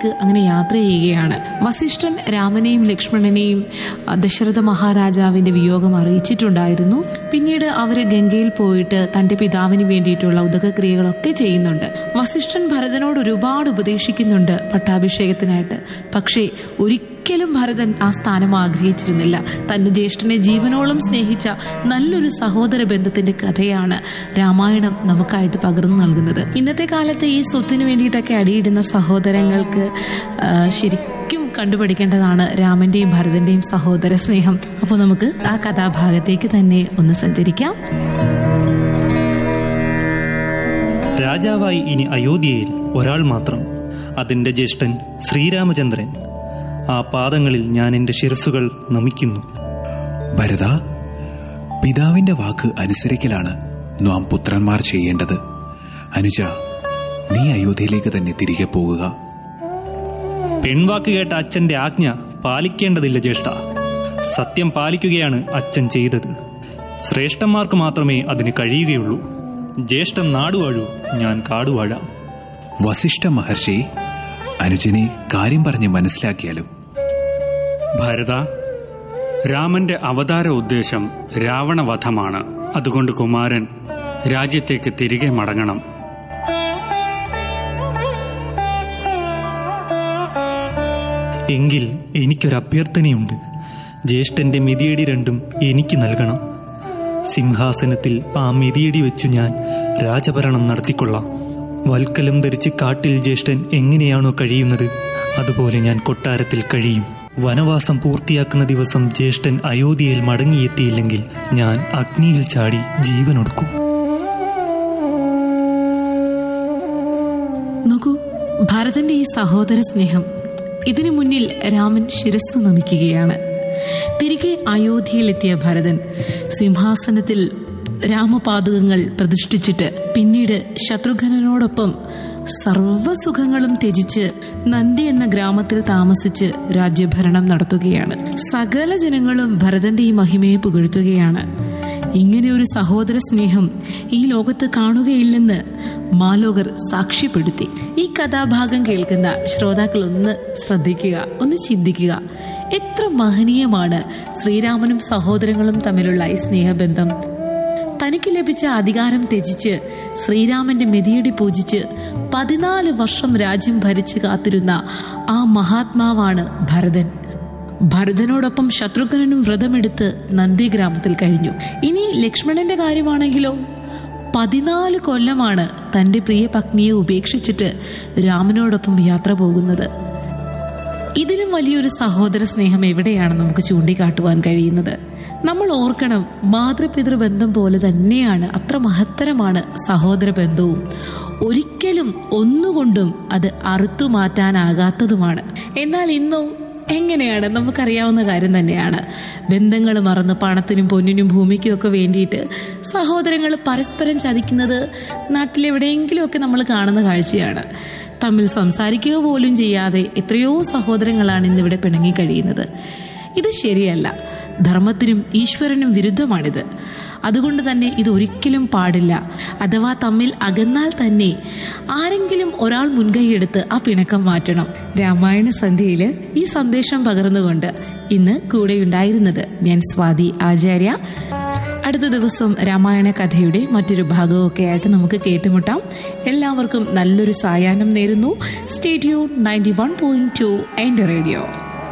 ലങ്കയിലേക്ക് അങ്ങനെ യാത്ര ചെയ്യുകയാണ് വസിഷ്ഠൻ രാമനെയും ലക്ഷ്മണനെയും ആ, ദശരഥ മഹാരാജാവിന്റെ വിയോഗം അറിയിച്ചിട്ടുണ്ടായിരുന്നു പിന്നീട് അവര് ഗംഗയിൽ പോയിട്ട് തന്റെ പിതാവിന് വേണ്ടിയിട്ടുള്ള ഉദകക്രിയകളൊക്കെ ചെയ്യുന്നുണ്ട് വസിഷ്ഠൻ ഭരതനോട് ഒരുപാട് ഉപദേശിക്കുന്നുണ്ട് പട്ടാഭിഷേകത്തിനായിട്ട് പക്ഷേ ഒരിക്കലും ഭരതൻ ആ സ്ഥാനം ആഗ്രഹിച്ചിരുന്നില്ല തന്റെ ജ്യേഷ്ഠനെ ജീവനോളം സ്നേഹിച്ച നല്ലൊരു സഹോദര ബന്ധത്തിന്റെ കഥയാണ് രാമായണം നമുക്കായിട്ട് പകർന്നു നൽകുന്നത് ഇന്നത്തെ കാലത്ത് ഈ സ്വത്തിനു വേണ്ടിയിട്ടൊക്കെ അടിയിടുന്ന സഹോദരങ്ങൾക്ക് ആ, ശരിക്കും കണ്ടുപഠിക്കേണ്ടതാണ് രാമന്റെയും ഭരതന്റെയും സഹോദര സ്നേഹം അപ്പോൾ നമുക്ക് ആ കഥാഭാഗത്തേക്ക് തന്നെ ഒന്ന് സഞ്ചരിക്കാം രാജാവായി ഇനി അയോധ്യയിൽ ഒരാൾ മാത്രം അതിന്റെ ജ്യേഷ്ഠൻ ശ്രീരാമചന്ദ്രൻ ആ പാദങ്ങളിൽ ഞാൻ എന്റെ ശിരസുകൾ നമിക്കുന്നു ഭരത പിതാവിന്റെ വാക്ക് അനുസരിക്കലാണ് നാം പുത്രന്മാർ ചെയ്യേണ്ടത് അനുജ നീ അയോധ്യയിലേക്ക് തന്നെ തിരികെ പോകുക പെൺവാക്ക് കേട്ട അച്ഛന്റെ ആജ്ഞ പാലിക്കേണ്ടതില്ല ജ്യേഷ്ഠ സത്യം പാലിക്കുകയാണ് അച്ഛൻ ചെയ്തത് ശ്രേഷ്ഠന്മാർക്ക് മാത്രമേ അതിന് കഴിയുകയുള്ളൂ ജ്യേഷ്ഠൻ നാടുവാഴൂ ഞാൻ കാടുവാഴാം വസിഷ്ഠ മഹർഷി അനുജനെ കാര്യം പറഞ്ഞ് മനസ്സിലാക്കിയാലും ഭരത രാമന്റെ അവതാര ഉദ്ദേശം രാവണവധമാണ് അതുകൊണ്ട് കുമാരൻ രാജ്യത്തേക്ക് തിരികെ മടങ്ങണം എങ്കിൽ എനിക്കൊരു അഭ്യർത്ഥനയുണ്ട് ജ്യേഷ്ഠന്റെ മെതിയടി രണ്ടും എനിക്ക് നൽകണം സിംഹാസനത്തിൽ ആ മെതിയടി വെച്ചു ഞാൻ രാജഭരണം നടത്തിക്കൊള്ളാം വൽക്കലം ധരിച്ച് കാട്ടിൽ ജ്യേഷ്ഠൻ എങ്ങനെയാണോ കഴിയുന്നത് അതുപോലെ ഞാൻ കൊട്ടാരത്തിൽ കഴിയും വനവാസം പൂർത്തിയാക്കുന്ന ദിവസം ജ്യേഷ്ഠൻ അയോധ്യയിൽ മടങ്ങിയെത്തിയില്ലെങ്കിൽ ഞാൻ അഗ്നിയിൽ ചാടി ജീവനൊടുക്കും നോക്കൂ ഭരതന്റെ ഈ സഹോദര സ്നേഹം ഇതിനു മുന്നിൽ രാമൻ ശിരസ് നമിക്കുകയാണ് തിരികെ അയോധ്യയിലെത്തിയ ഭരതൻ സിംഹാസനത്തിൽ രാമപാതുകങ്ങൾ പ്രതിഷ്ഠിച്ചിട്ട് പിന്നീട് ശത്രുഘ്നനോടൊപ്പം സർവ്വസുഖങ്ങളും ത്യജിച്ച് നന്ദി എന്ന ഗ്രാമത്തിൽ താമസിച്ച് രാജ്യഭരണം നടത്തുകയാണ് സകല ജനങ്ങളും ഭരതന്റെ ഈ മഹിമയെ പുകഴ്ത്തുകയാണ് ഇങ്ങനെ ഒരു സഹോദര സ്നേഹം ഈ ലോകത്ത് കാണുകയില്ലെന്ന് മാലോകർ സാക്ഷ്യപ്പെടുത്തി ഈ കഥാഭാഗം കേൾക്കുന്ന ശ്രോതാക്കൾ ഒന്ന് ശ്രദ്ധിക്കുക ഒന്ന് ചിന്തിക്കുക എത്ര മഹനീയമാണ് ശ്രീരാമനും സഹോദരങ്ങളും തമ്മിലുള്ള ഈ സ്നേഹബന്ധം തനിക്ക് ലഭിച്ച അധികാരം ത്യജിച്ച് ശ്രീരാമന്റെ മെതിയടി പൂജിച്ച് പതിനാല് വർഷം രാജ്യം ഭരിച്ചു കാത്തിരുന്ന ആ മഹാത്മാവാണ് ഭരതൻ ഭരതനോടൊപ്പം ശത്രുഘ്നനും വ്രതമെടുത്ത് നന്ദിഗ്രാമത്തിൽ കഴിഞ്ഞു ഇനി ലക്ഷ്മണന്റെ കാര്യമാണെങ്കിലോ പതിനാല് കൊല്ലമാണ് തന്റെ പ്രിയ പത്നിയെ ഉപേക്ഷിച്ചിട്ട് രാമനോടൊപ്പം യാത്ര പോകുന്നത് ഇതിലും വലിയൊരു സഹോദര സ്നേഹം എവിടെയാണ് നമുക്ക് ചൂണ്ടിക്കാട്ടുവാൻ കഴിയുന്നത് നമ്മൾ ഓർക്കണം മാതൃപിതൃ ബന്ധം പോലെ തന്നെയാണ് അത്ര മഹത്തരമാണ് സഹോദര ബന്ധവും ഒരിക്കലും ഒന്നുകൊണ്ടും അത് അറുത്തു മാറ്റാനാകാത്തതുമാണ് എന്നാൽ ഇന്നോ എങ്ങനെയാണ് നമുക്കറിയാവുന്ന കാര്യം തന്നെയാണ് ബന്ധങ്ങൾ മറന്ന് പണത്തിനും പൊന്നിനും ഭൂമിക്കും ഒക്കെ വേണ്ടിയിട്ട് സഹോദരങ്ങൾ പരസ്പരം ചതിക്കുന്നത് നാട്ടിലെവിടെയെങ്കിലുമൊക്കെ നമ്മൾ കാണുന്ന കാഴ്ചയാണ് തമ്മിൽ സംസാരിക്കുക പോലും ചെയ്യാതെ എത്രയോ സഹോദരങ്ങളാണ് ഇന്നിവിടെ പിണങ്ങി കഴിയുന്നത് ഇത് ശരിയല്ല ധർമ്മത്തിനും ഈശ്വരനും വിരുദ്ധമാണിത് അതുകൊണ്ട് തന്നെ ഇത് ഒരിക്കലും പാടില്ല അഥവാ തമ്മിൽ അകന്നാൽ തന്നെ ആരെങ്കിലും ഒരാൾ മുൻകൈയെടുത്ത് ആ പിണക്കം മാറ്റണം രാമായണ സന്ധ്യയിൽ ഈ സന്ദേശം പകർന്നുകൊണ്ട് ഇന്ന് കൂടെയുണ്ടായിരുന്നത് ഞാൻ സ്വാതി ആചാര്യ അടുത്ത ദിവസം രാമായണ കഥയുടെ മറ്റൊരു ഭാഗമൊക്കെ ആയിട്ട് നമുക്ക് കേട്ടുമുട്ടാം എല്ലാവർക്കും നല്ലൊരു സായാഹ്നം നേരുന്നു stay tuned ninety one point two എൻ്റെ റേഡിയോ